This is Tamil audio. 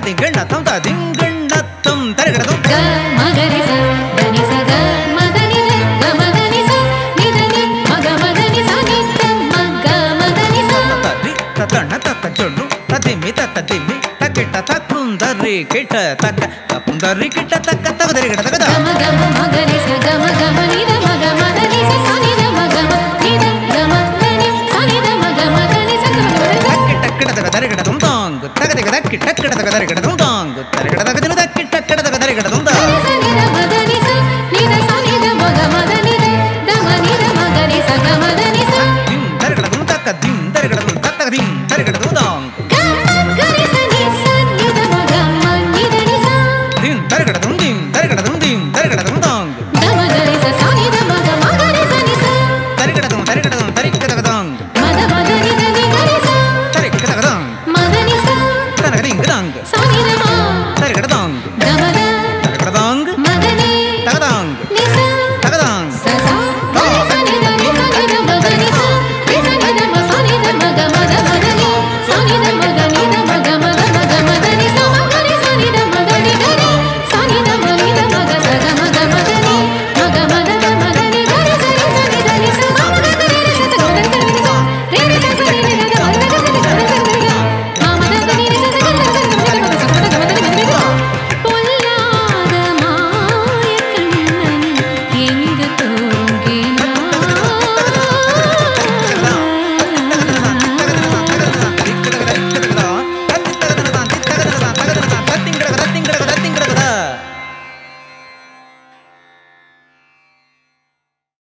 திங்கண்ணத்தம் ததிங்கண்ணத்தம் தருகிடதும் க மகரி ச தனி ச க மதனி த க மதனி ச நிதனி மக மதனி ச நித்த மக மதனி ச தரி தத்தண்ண தத்த ஜொன்னு ததிமி தத்த திம்மி தக்கிட்ட தக்குந்தரி கிட்ட தக்க தக்குந்தரி கிட்ட தக்க தகுதரி கிட்ட தகதா கம கம மகரி ச கம கம நித மக மதனி ச ச நித மக ம நித கம தனி ச நித மக மதனி ச கம மதனி ச தக்கிட்ட கிட்ட தக தரி கிடதும் தாங்கு தகதிக தக்கிட்ட கிட்ட தக தரி